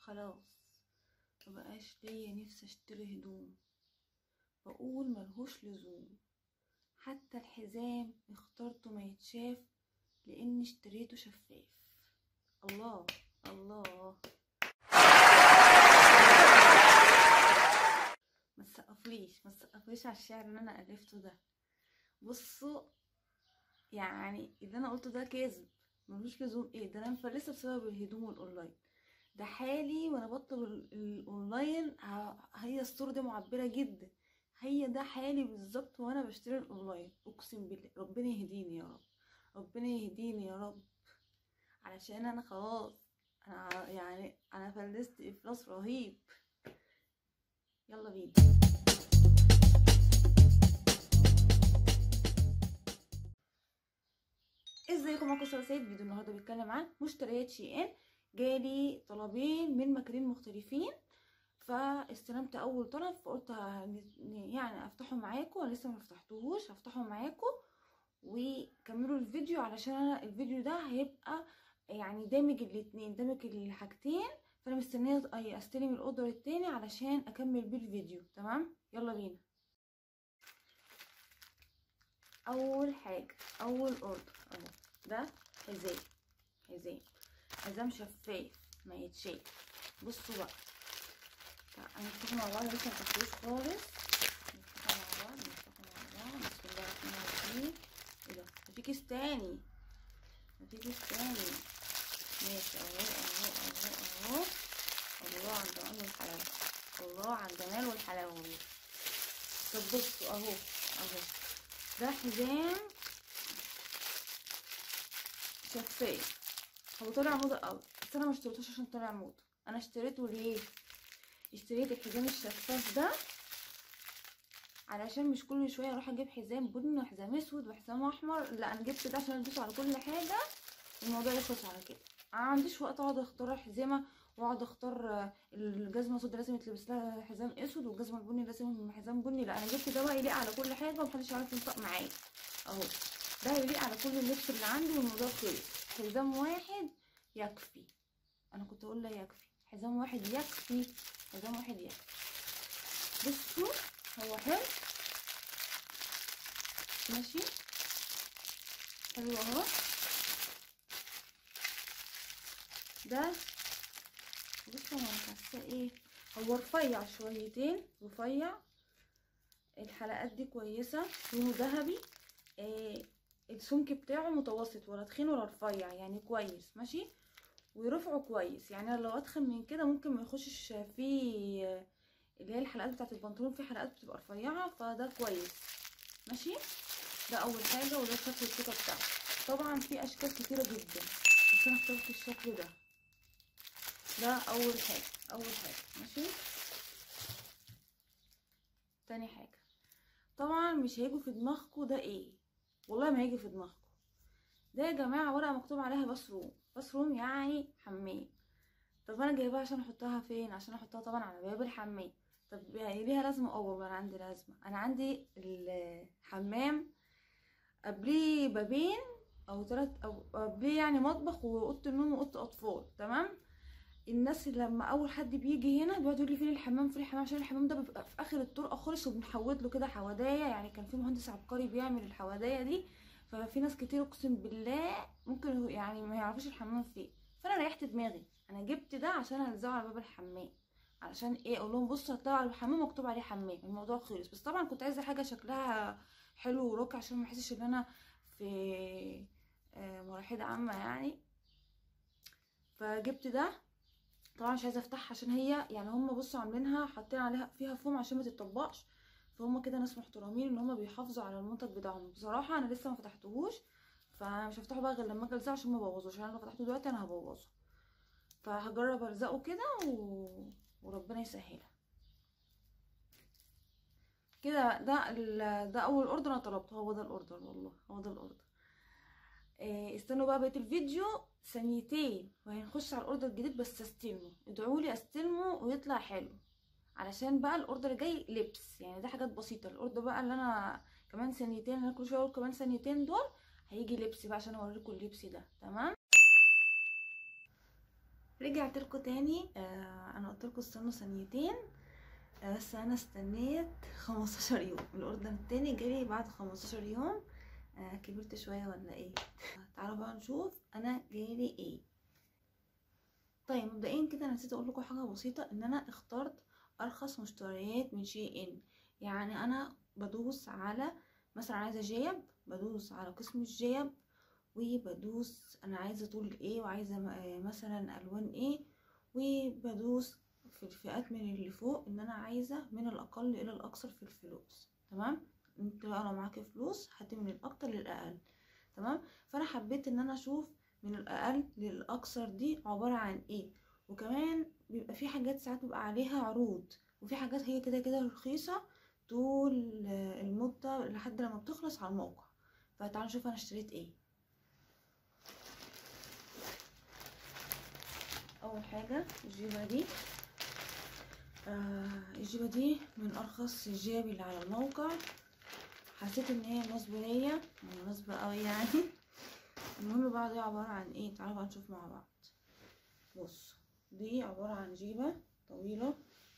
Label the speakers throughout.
Speaker 1: خلاص مبقاش ليا نفسي اشتري هدوم بقول ملهوش لزوم حتى الحزام اخترته ما يتشاف لاني اشتريته شفاف الله الله ما تسقفليش ما تسقفليش على الشعر اللي انا الفته ده بصوا يعني اللي انا قلته ده كذب ملوش لزوم ايه ده انا مفلسه بسبب الهدوم والاونلاين ده حالي وانا بطلب ال- الاونلاين ه- هي الصورة دي معبرة جدا هي ده حالي بالظبط وانا بشتري الاونلاين اقسم بالله ربنا يهديني يا رب ربنا يهديني يا رب علشان انا خلاص انا ع- يعني انا فلست افلاس رهيب يلا بينا ازيكم معاكم ساره سيد فيديو النهارده بيتكلم عن مشتريات شي ان جالي طلبين من مكانين مختلفين فاستلمت اول طلب فقلت ه- يعني افتحه معاكم انا لسه ما فتحتهوش هفتحه معاكم وكملوا الفيديو علشان انا الفيديو ده هيبقى يعني دامج الاتنين دامج الحاجتين فانا مستنيه أي استلم الاوردر التاني علشان اكمل بيه الفيديو تمام يلا بينا اول حاجه اول اوردر اهو ده حزام حزام حزام شفاف ما يتشاف بصوا بقى تعال هنفتحه مع بعض لسه مفتحوش خالص نفتحه مع بعض نفتحه مع بعض بسم الله الرحمن الرحيم ايه ده ده في كيس تاني ده في كيس تاني ماشي اهو اهو اهو اهو الله على الجمال والحلاوه الله على الجمال والحلاوه والله طب بصوا اهو اهو ده حزام شفاف هو طلع موضة قوي بس انا ما اشتريتوش عشان طلع موضة انا اشتريته ليه اشتريت الحزام الشفاف ده علشان مش كل شويه اروح اجيب حزام بني وحزام اسود وحزام احمر لا انا جبت ده عشان البسه على كل حاجه الموضوع يخلص على كده انا ما عنديش وقت اقعد اختار حزامه واقعد اختار آه، الجزمه السوداء لازم يتلبس لها حزام اسود والجزمه البني لازم حزام بني لا انا جبت ده بقى يليق على كل حاجه ومحدش يعرف ينطق معايا اهو ده يليق على كل اللبس اللي عندي والموضوع خلص حزام واحد يكفي انا كنت اقول لا يكفي حزام واحد يكفي حزام واحد يكفي بصوا هو حلو ماشي حلو اهو ده بصوا انا حاسه ايه هو رفيع شويتين رفيع الحلقات دي كويسه لونه ذهبي إيه السمك بتاعه متوسط ولا تخين ولا رفيع يعني كويس ماشي ورفعه كويس يعني لو اتخن من كده ممكن ما يخشش فيه اللي هي الحلقات بتاعت البنطلون في حلقات بتبقى رفيعه فده كويس ماشي ده اول حاجه وده شكل القطه بتاعته طبعا في اشكال كتيره جدا بس انا اخترت الشكل ده ده اول حاجه اول حاجه ماشي تاني حاجه طبعا مش هيجوا في دماغكم ده ايه والله ما هيجي في دماغكم ده يا جماعه ورقه مكتوب عليها بثروم بثروم يعني حمام طب انا جايباها عشان احطها فين عشان احطها طبعا على باب الحمام طب يعني ليها لازمه اه والله انا عندي لازمه انا عندي الحمام قبليه بابين او ثلاث او قبليه يعني مطبخ واوضه النوم واوضه اطفال تمام الناس اللي لما اول حد بيجي هنا بيقعد يقول لي فين الحمام فين الحمام عشان الحمام ده بيبقى في اخر الطرقه خالص وبنحوط له كده حوادايه يعني كان في مهندس عبقري بيعمل الحوادايه دي ففي ناس كتير اقسم بالله ممكن يعني ما يعرفوش الحمام فين فانا ريحت دماغي انا جبت ده عشان الزقه على باب الحمام علشان ايه اقول لهم بصوا هتلاقوا على الحمام مكتوب عليه حمام الموضوع خلص بس طبعا كنت عايزه حاجه شكلها حلو وراقي عشان ما احسش ان انا في آه، ملاحظه عامه يعني فجبت ده طبعا مش عايزه افتحها عشان هي يعني هم بصوا عاملينها حاطين عليها فيها فوم عشان ما تتطبقش فهم كده ناس محترمين ان هم بيحافظوا على المنتج بتاعهم بصراحه انا لسه ما فتحتهوش فمش هفتحه بقى غير لما اجي الزقه عشان ما ابوظوش عشان لو فتحته دلوقتي انا هبوظه فهجرب الزقه كده و... وربنا يسهلها كده ده ال... ده اول اوردر انا طلبته هو ده الاوردر والله هو ده الاوردر إيه استنوا بقى بقيه الفيديو ثانيتين وهنخش على الاوردر الجديد بس استلمه ادعوا لي استلمه ويطلع حلو علشان بقى الاوردر الجاي لبس يعني ده حاجات بسيطه الاوردر بقى اللي انا كمان ثانيتين انا كل شويه اقول كمان ثانيتين دول هيجي لبس بقى عشان اوريكم اللبس ده تمام رجعت لكم تاني آه انا قلت لكم استنوا ثانيتين آه بس انا استنيت 15 يوم الاوردر التاني جالي بعد 15 يوم آه كبرت شويه ولا ايه تعالوا بقى نشوف انا جالي ايه طيب مبدئيا كده انا نسيت اقول لكم حاجه بسيطه ان انا اخترت ارخص مشتريات من شي ان يعني انا بدوس على مثلا عايزه جيب بدوس على قسم الجيب وبدوس انا عايزه طول ايه وعايزه مثلا الوان ايه وبدوس في الفئات من اللي فوق ان انا عايزه من الاقل الى الاكثر في الفلوس تمام انت بقى لو معاكي فلوس هاتي من الاكتر للاقل تمام فانا حبيت ان انا اشوف من الاقل للاكثر دي عباره عن ايه وكمان بيبقى في حاجات ساعات بيبقى عليها عروض وفي حاجات هي كده كده رخيصه طول المده لحد لما بتخلص على الموقع فتعالوا نشوف انا اشتريت ايه اول حاجه الجيبه دي آه الجيبه دي من ارخص الجيب اللي على الموقع حسيت ان هي مناسبه ليا مناسبه قوي يعني المهم بقى دي عباره عن ايه تعالوا بقى نشوف مع بعض بص دي عباره عن جيبه طويله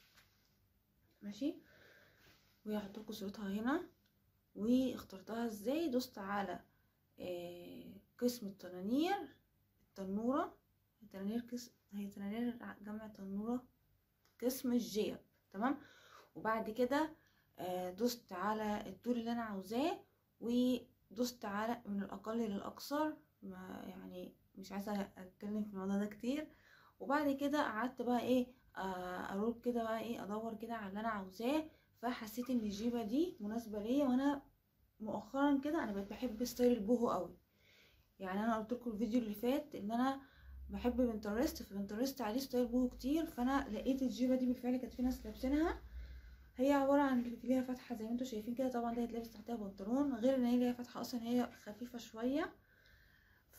Speaker 1: ماشي وهحط لكم صورتها هنا واخترتها ازاي دوست على آه قسم التنانير التنوره التنانير قسم هي تنانير جمع تنوره قسم الجيب تمام وبعد كده آه دوست على الطول اللي انا عاوزاه ودوست على من الاقل للاكثر ما يعني مش عايزه اتكلم في الموضوع ده كتير وبعد كده قعدت بقى ايه آه اروح كده بقى ايه ادور كده على اللي انا عاوزاه فحسيت ان الجيبه دي مناسبه ليا وانا مؤخرا كده انا بقيت بحب ستايل البوهو قوي يعني انا قلت لكم الفيديو اللي فات ان انا بحب بنترست في بنترست عليه ستايل بوهو كتير فانا لقيت الجيبه دي بالفعل كانت في ناس لابسينها هي عباره عن ليها فتحه زي ما انتم شايفين كده طبعا دي هتلبس تحتها بنطلون غير ان هي ليها فتحه اصلا هي خفيفه شويه ف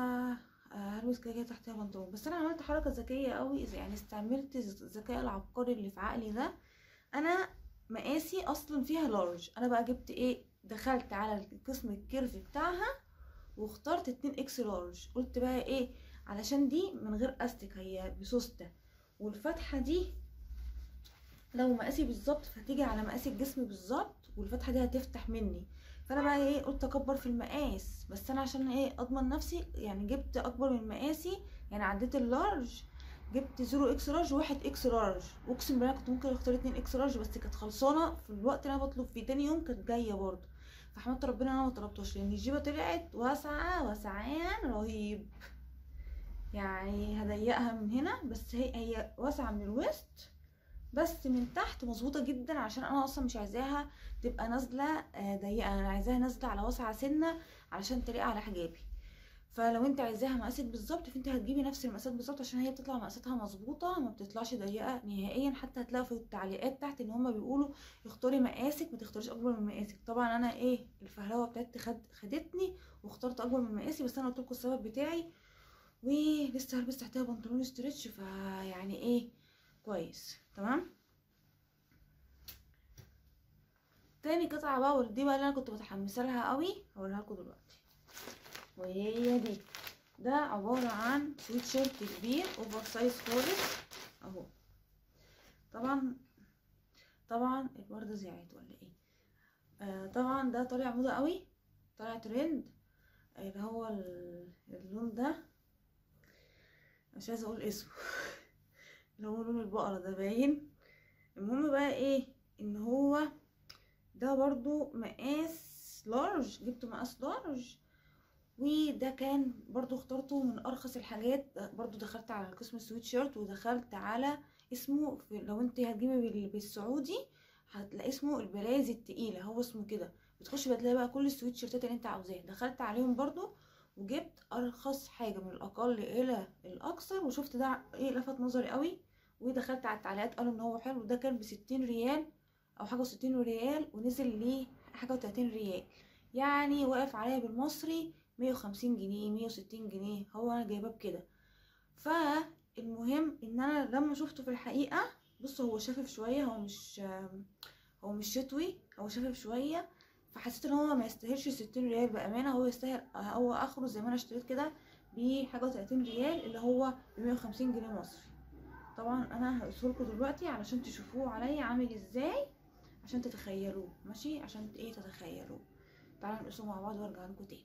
Speaker 1: هلبس كده كده تحتها بنطلون بس انا عملت حركه ذكيه قوي يعني استعملت الذكاء العبقري اللي في عقلي ده انا مقاسي اصلا فيها لارج انا بقى جبت ايه دخلت على قسم الكيرف بتاعها واخترت 2 اكس لارج قلت بقى ايه علشان دي من غير استك هي بسوسته والفتحه دي لو مقاسي بالظبط فتيجي على مقاس الجسم بالظبط والفتحه دي هتفتح مني فانا بقى ايه قلت اكبر في المقاس بس انا عشان ايه اضمن نفسي يعني جبت اكبر من مقاسي يعني عديت اللارج جبت زيرو اكس لارج وواحد اكس لارج واقسم بالله كنت ممكن اختار اتنين اكس لارج بس كانت خلصانه في الوقت اللي انا بطلب فيه تاني يوم كانت جايه برضه فحمدت ربنا انا ما طلبتوش لان الجيبه طلعت واسعه وسعان رهيب يعني هضيقها من هنا بس هي هي واسعه من الوسط بس من تحت مظبوطه جدا عشان انا اصلا مش عايزاها تبقى نازله ضيقه انا عايزاها نازله على واسعه سنه علشان تليق على حجابي فلو انت عايزاها مقاسك بالظبط فانت هتجيبي نفس المقاسات بالظبط عشان هي بتطلع مقاساتها مظبوطه ما بتطلعش ضيقه نهائيا حتى هتلاقوا في التعليقات تحت ان هما بيقولوا اختاري مقاسك ما تختاريش اكبر من مقاسك طبعا انا ايه الفهلوه بتاعتي خد خدتني واخترت اكبر من مقاسي بس انا قلت لكم السبب بتاعي ولسه هلبس تحتها بنطلون ستريتش فيعني ايه كويس تمام تاني قطعه بقى ودي بقى اللي انا كنت متحمسه لها قوي هوريها لكم دلوقتي وهي دي ده عبارة عن سويت شيرت كبير اوفر سايز خالص اهو طبعا طبعا الوردة زعلت ولا ايه آه طبعا ده طالع موضة قوي طالع ترند اللي هو اللون ده مش عايزه اقول اسمه اللي هو لون البقرة ده باين المهم بقى ايه ان هو ده برضو مقاس لارج جبته مقاس لارج وده كان برضو اخترته من ارخص الحاجات برضو دخلت على قسم السويت شيرت ودخلت على اسمه لو انت هتجيبي بالسعودي هتلاقي اسمه البلايز التقيله هو اسمه كده بتخشي بتلاقي بقى كل السويت شيرتات اللي انت عاوزاها دخلت عليهم برضو وجبت ارخص حاجه من الاقل الى الاكثر وشفت ده ايه لفت نظري قوي ودخلت على التعليقات قالوا ان هو حلو ده كان بستين ريال او حاجه وستين ريال ونزل ليه حاجه وتلاتين ريال يعني واقف عليا بالمصري مية وخمسين جنيه مية وستين جنيه هو انا جايباه بكده فالمهم ان انا لما شفته في الحقيقه بص هو شافف شويه هو مش هو مش شتوي هو شافف شويه فحسيت ان هو ما يستاهلش ستين ريال بامانه هو يستاهل هو اخره زي ما انا اشتريت كده بحاجه وتلاتين ريال اللي هو بمية وخمسين جنيه مصري طبعا انا هقصهولكوا دلوقتي علشان تشوفوه عليا عامل ازاي عشان تتخيلوه ماشي عشان ايه تتخيلوه تعالوا نقصه مع بعض وارجع لكم تاني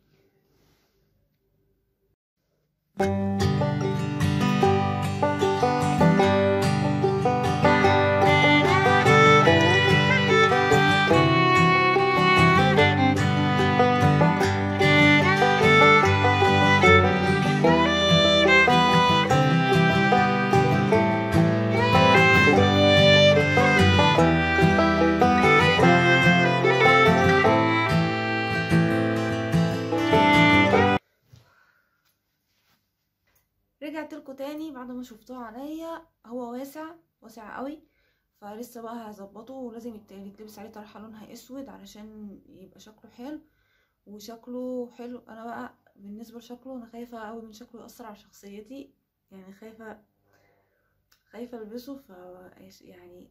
Speaker 1: رجعت لكم تاني بعد ما شفتوه عليا هو واسع واسع قوي فلسه بقى هظبطه ولازم يت- يتلبس عليه طرحه لونها اسود علشان يبقى شكله حلو وشكله حلو انا بقى بالنسبه لشكله انا خايفه قوي من شكله ياثر على شخصيتي يعني خايفه خايفه البسه ف يعني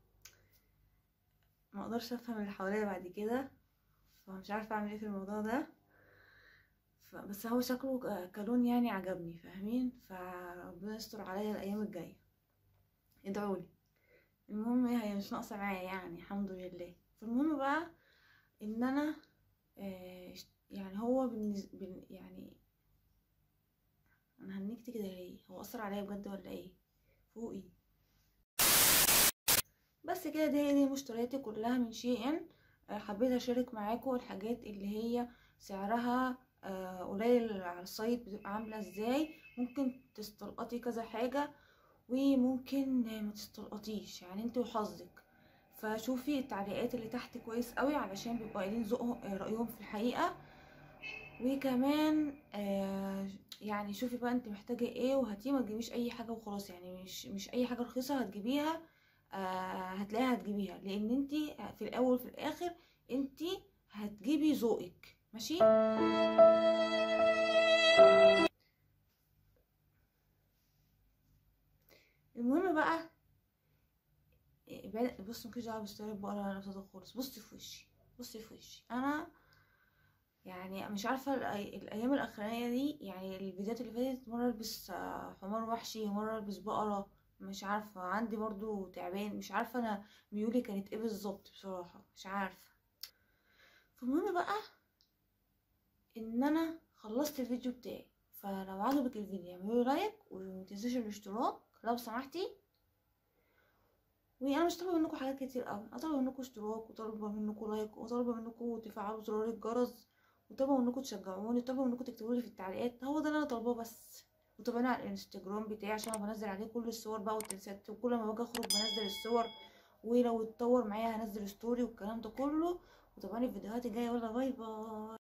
Speaker 1: ما اقدرش افهم اللي حواليا بعد كده فمش عارفه اعمل ايه في الموضوع ده ف- بس هو شكله ك- كلون يعني عجبني فاهمين فربنا يستر عليا الايام الجايه ادعولي المهم هي مش ناقصه معايا يعني الحمد لله فالمهم بقى ان انا آه، يعني هو بالنسبه يعني انا هنكت كده ليه هو اثر عليا بجد ولا ايه فوقي بس كده دي دي مشترياتي كلها من شي ان آه، حبيت اشارك معاكم الحاجات اللي هي سعرها آه، قليل على السايت بتبقى عامله ازاي ممكن تستلقطي كذا حاجه وممكن آه، ما تستلقطيش يعني انت وحظك فشوفي التعليقات اللي تحت كويس قوي علشان بيبقوا قايلين ذوقهم آه، رايهم في الحقيقه وكمان آه يعني شوفي بقى انت محتاجه ايه وهاتيه ما تجيبيش اي حاجه وخلاص يعني مش مش اي حاجه رخيصه هتجيبيها آه هتلاقيها هتجيبيها لان انت في الاول وفي الاخر انت هتجيبي ذوقك ماشي المهم بقى إيه، بعد- بص مفيش دعوه بالستايل بقى ولا نفسها خالص بصي في وشي بصي في وشي انا يعني مش عارفه الأي- الايام الاخرانيه دي يعني الفيديوهات اللي فاتت مره البس آه، حمار وحشي مره البس بقره مش عارفه عندي برضو تعبان مش عارفه انا ميولي كانت ايه بالظبط بصراحه مش عارفه فالمهم بقى ان انا خلصت الفيديو بتاعي فلو عجبك الفيديو اعملوا لايك ومتنسوش الاشتراك لو سمحتي وانا مش طالبه منكم حاجات كتير قوي انا طالبه منكم اشتراك وطالبه منكم لايك وطالبه منكم تفعلوا زرار الجرس وطالبه منكم تشجعوني وطالبه منكم تكتبوا لي في التعليقات هو ده اللي انا طالباه بس وتابعوني على الانستجرام بتاعي عشان انا بنزل عليه كل الصور بقى والتنسات وكل ما باجي اخرج بنزل الصور ولو اتطور معايا هنزل ستوري والكلام ده كله وتابعوني الفيديوهات الجايه يلا باي باي